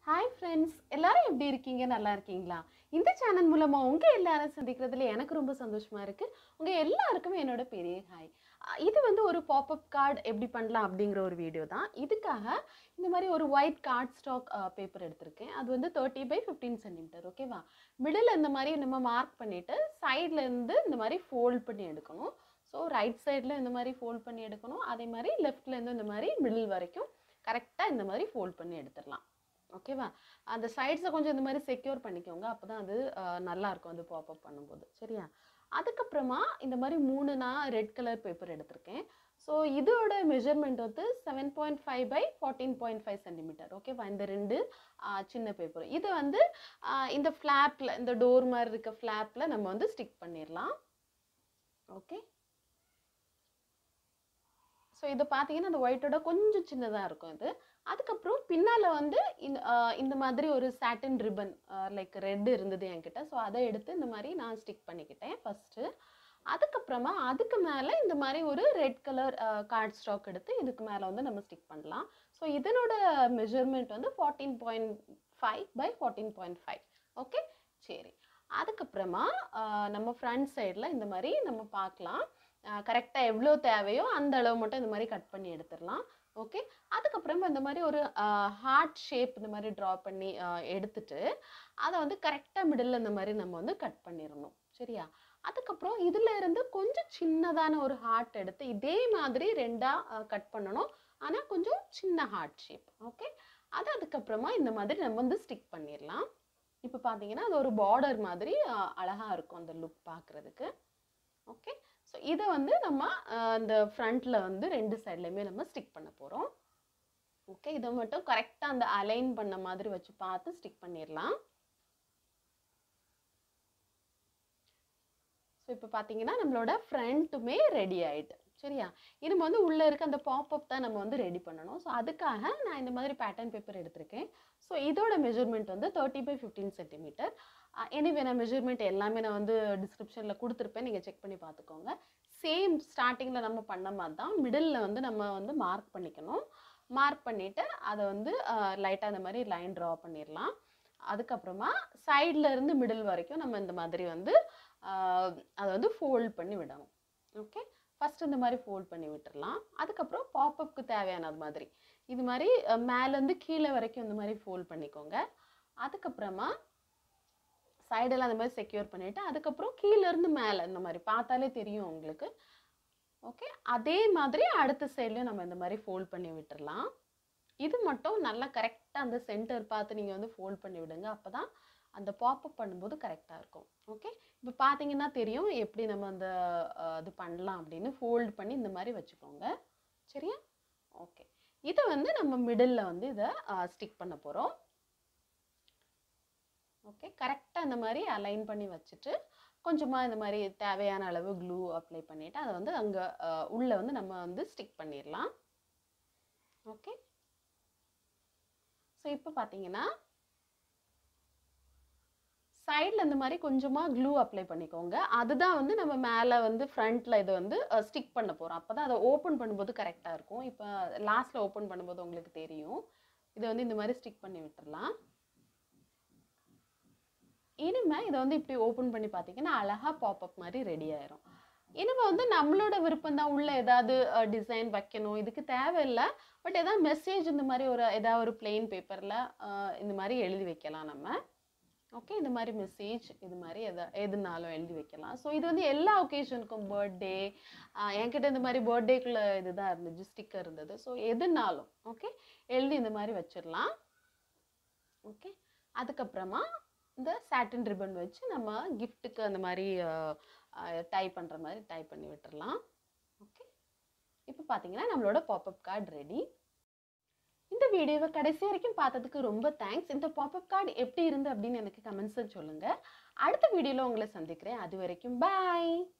hi friends எல்லாரும் எப்படி இருக்கீங்க நல்லா இருக்கீங்களா இந்த சேனல் மூலமா உங்க எல்லாரும் சந்திக்கிறதுல எனக்கு ரொம்ப சந்தோஷமா இருக்கு உங்க எல்லாருக்குமே என்னோட பெரிய ஹாய் இது வந்து ஒரு பாப்அப் கார்டு எப்படி பண்ணலாம் அப்படிங்கிற ஒரு வீடியோ தான் இதுக்காக இந்த மாதிரி ஒரு ஒயிட் கார்ட் ஸ்டாக் பேப்பர் எடுத்திருக்கேன் அது வந்து தேர்ட்டி பை ஃபிஃப்டீன் சென்டிமீட்டர் ஓகேவா மிடில் இந்த மாதிரி நம்ம மார்க் பண்ணிட்டு சைட்ல இருந்து இந்த மாதிரி ஃபோல்ட் பண்ணி எடுக்கணும் ஸோ ரைட் சைடில் இந்த மாதிரி ஃபோல்ட் பண்ணி எடுக்கணும் அதே மாதிரி லெஃப்ட்ல இருந்து இந்த மாதிரி மிடில் வரைக்கும் கரெக்டாக இந்த மாதிரி ஃபோல்ட் பண்ணி எடுத்துடலாம் ஓகேவா அந்த சைட்ஸை கொஞ்சம் இந்த மாதிரி செக்யூர் பண்ணிக்கோங்க அப்போ தான் அது அஹ், நல்லா இருக்கும் அது பாப்அப் பண்ணும்போது சரியா அதுக்கப்புறமா இந்த மாதிரி மூணு நான் ரெட் கலர் பேப்பர் எடுத்திருக்கேன் ஸோ இதோட மெஷர்மெண்ட் வந்து seven point five by fourteen point five centimetre ஓகேவா இந்த ரெண்டு அஹ், சின்ன பேப்பர் இது வந்து அஹ், இந்த ஃப்ளாப்பில் இந்த டோர் மாதிரி இருக்க ஃப்ளாப்பில் நம்ம வந்து ஸ்டிக் பண்ணிடலாம் ஓகே ஸோ இது பார்த்தீங்கன்னா அந்த ஒயிட்டோட கொஞ்சம் சின்னதாக இருக்கும் இது அதுக்கப்புறம் பின்னால் வந்து இந்த ஆஹ் இந்த மாதிரி ஒரு சாட்டின் ரிப்பன் லைக் ரெட் இருந்தது என்கிட்ட ஸோ அதை எடுத்து இந்த மாதிரி நான் ஸ்டிக் பண்ணிக்கிட்டேன் ஃபஸ்ட்டு அதுக்கப்புறமா அதுக்கு மேலே இந்த மாதிரி ஒரு ரெட் கலர் கார்ட் ஸ்டாக் எடுத்து இதுக்கு மேலே வந்து நம்ம ஸ்டிக் பண்ணலாம் ஸோ இதனோட மெஷர்மெண்ட் வந்து fourteen point five by fourteen point five okay சரி அதுக்கப்புறமா ஆஹ் நம்ம ஃப்ரண்ட் சைடில் இந்த மாதிரி நம்ம பார்க்கலாம் கரெக்டாக எவ்வளோ தேவையோ அந்த அளவு மட்டும் இந்த மாதிரி கட் பண்ணி எடுத்துடலாம் ஓகே அதுக்கப்புறமா இந்த மாதிரி ஒரு ஹார்ட் ஷேப் இந்த மாதிரி ட்ரா பண்ணி ஆஹ் எடுத்துட்டு அதை வந்து கரெக்டாக மிடில் இந்த மாதிரி நம்ம வந்து கட் பண்ணிடணும் சரியா அதுக்கப்புறம் இதுல இருந்து கொஞ்சம் சின்னதான ஒரு ஹார்ட் எடுத்து இதே மாதிரி ரெண்டாக கட் பண்ணணும் ஆனால் கொஞ்சம் சின்ன ஹார்ட் ஷேப் ஓகே அது அதுக்கப்புறமா இந்த மாதிரி நம்ம வந்து ஸ்டிக் பண்ணிடலாம் இப்போ பார்த்தீங்கன்னா அது ஒரு பார்டர் மாதிரி ஆஹ் அழகா இருக்கும் அந்த லுக் பார்க்குறதுக்கு ஓகே ஸோ இதை வந்து நம்ம ஆஹ் இந்த ஃப்ரண்ட்ல வந்து ரெண்டு சைட்லையுமே நம்ம ஸ்டிக் பண்ண போகிறோம் ஓகே இதை மட்டும் கரெக்டாக அந்த அலைன் பண்ண மாதிரி வச்சு பார்த்து ஸ்டிக் பண்ணிடலாம் ஸோ இப்போ பார்த்தீங்கன்னா நம்மளோட ஃப்ரண்ட்டுமே ரெடி ஆயிட்டு சரியா இனிமே வந்து உள்ளே இருக்க அந்த பாப்அப் தான் நம்ம வந்து ரெடி பண்ணணும் ஸோ அதுக்காக நான் இந்த மாதிரி பேட்டர்ன் பேப்பர் எடுத்திருக்கேன் ஸோ இதோட மெஷர்மெண்ட் வந்து thirty by fifteen centimetre anyway நான் மெஷர்மெண்ட் எல்லாமே நான் வந்து டிஸ்கிரிப்ஷனில் கொடுத்துருப்பேன் நீங்கள் செக் பண்ணி பார்த்துக்கோங்க சேம் ஸ்டார்டிங்கில் நம்ம பண்ண மாதிரி தான் மிடில் வந்து நம்ம வந்து மார்க் பண்ணிக்கணும் மார்க் பண்ணிவிட்டு அதை வந்து லைட்டாக இந்த மாதிரி லைன் ட்ரா பண்ணிடலாம் அதுக்கப்புறமா சைடில் இருந்து மிடில் வரைக்கும் நம்ம இந்த மாதிரி வந்து ஆஹ், அதை வந்து ஃபோல்ட் பண்ணி விடணும் ஓகே ஃபர்ஸ்ட் இந்த மாதிரி ஃபோல்ட் பண்ணி விட்டுறலாம் அதுக்கப்புறம் பாப்அப்க்கு தேவையானது மாதிரி இது மாதிரி அஹ், மேலேருந்து கீழே வரைக்கும் இந்த மாதிரி ஃபோல்ட் பண்ணிக்கோங்க அதுக்கப்புறமா சைடெல்லாம் அந்த மாதிரி செக்யூர் பண்ணிவிட்டு அதுக்கப்புறம் கீழ இருந்து மேலே இந்த மாதிரி பார்த்தாலே தெரியும் உங்களுக்கு ஓகே அதே மாதிரி அடுத்த சைட்லையும் நம்ம இந்த மாதிரி ஃபோல்ட் பண்ணி விட்டுறலாம் இது மட்டும் நல்லா கரெக்டாக அந்த சென்டர் பார்த்து நீங்கள் வந்து ஃபோல்ட் பண்ணி விடுங்க அப்போ தான் அந்த பாப்அப் பண்ணும்போது கரெக்டாக இருக்கும் ஓகே இப்போ பார்த்தீங்கன்னா தெரியும் எப்படி நம்ம அந்த அஹ், இது பண்ணலாம் அப்படின்னு ஃபோல்ட் பண்ணி இந்த மாதிரி வச்சுக்கோங்க சரியா ஓகே இதை வந்து நம்ம மிடில் வந்து இதை ஸ்டிக் பண்ண போகிறோம் ஓகே கரெக்டாக இந்த மாதிரி அலைன் பண்ணி வச்சுட்டு கொஞ்சமாக இந்த மாதிரி தேவையான அளவு க்ளூ அப்ளை பண்ணிவிட்டு அதை வந்து அங்கே உள்ளே வந்து நம்ம வந்து ஸ்டிக் பண்ணிடலாம் ஓகே ஸோ இப்போ பார்த்தீங்கன்னா சைடில் இந்த மாதிரி கொஞ்சமாக க்ளூ அப்ளை பண்ணிக்கோங்க அதுதான் வந்து நம்ம மேலே வந்து ஃப்ரண்ட்டில் இதை வந்து ஸ்டிக் பண்ண போகிறோம் அப்போ தான் அதை ஓப்பன் பண்ணும்போது கரெக்டாக இருக்கும் இப்போ லாஸ்ட்டில் ஓப்பன் பண்ணும்போது உங்களுக்கு தெரியும் இதை வந்து இந்த மாதிரி ஸ்டிக் பண்ணி விட்டுறலாம் இனிமே இதை வந்து இப்படி ஓப்பன் பண்ணி பார்த்தீங்கன்னா அழகாக பாப்அப் மாதிரி ரெடி ஆயிரும் இனிமே வந்து நம்மளோட விருப்பம் தான் உள்ள ஏதாவது டிசைன் வைக்கணும் இதுக்கு தேவையில்லை பட் ஏதாவது மெசேஜ் இந்த மாதிரி ஒரு ஏதாவது ஒரு பிளெயின் பேப்பரில் இந்த மாதிரி எழுதி வைக்கலாம் நம்ம ஓகே இந்த மாதிரி மெசேஜ் இது மாதிரி எதா எதுனாலும் எழுதி வைக்கலாம் ஸோ இது வந்து எல்லா ஒகேஷனுக்கும் பர்த்டே என்கிட்ட இந்த மாதிரி பர்த்டேக்குள்ள இதுதான் இருந்துச்சு ஸ்டிக்கர் இருந்தது ஸோ எதுனாலும் ஓகே எழுதி இந்த மாதிரி வச்சிடலாம் ஓகே அதுக்கப்புறமா இந்த சாட்டின் ரிப்பன் வச்சு நம்ம கிஃப்ட்டுக்கு அந்த மாதிரி டை பண்ணுற மாதிரி டை பண்ணி விட்டுறலாம் ஓகே இப்போ பார்த்தீங்கன்னா நம்மளோட பாப்அப் கார்டு ரெடி இந்த வீடியோவை கடைசி வரைக்கும் பார்த்ததுக்கு ரொம்ப தேங்க்ஸ் இந்த பாப்அப் கார்டு எப்படி இருந்து அப்படின்னு எனக்கு கமெண்ட்ஸில் சொல்லுங்கள் அடுத்த வீடியோவில் உங்களை சந்திக்கிறேன் அது வரைக்கும் பாய்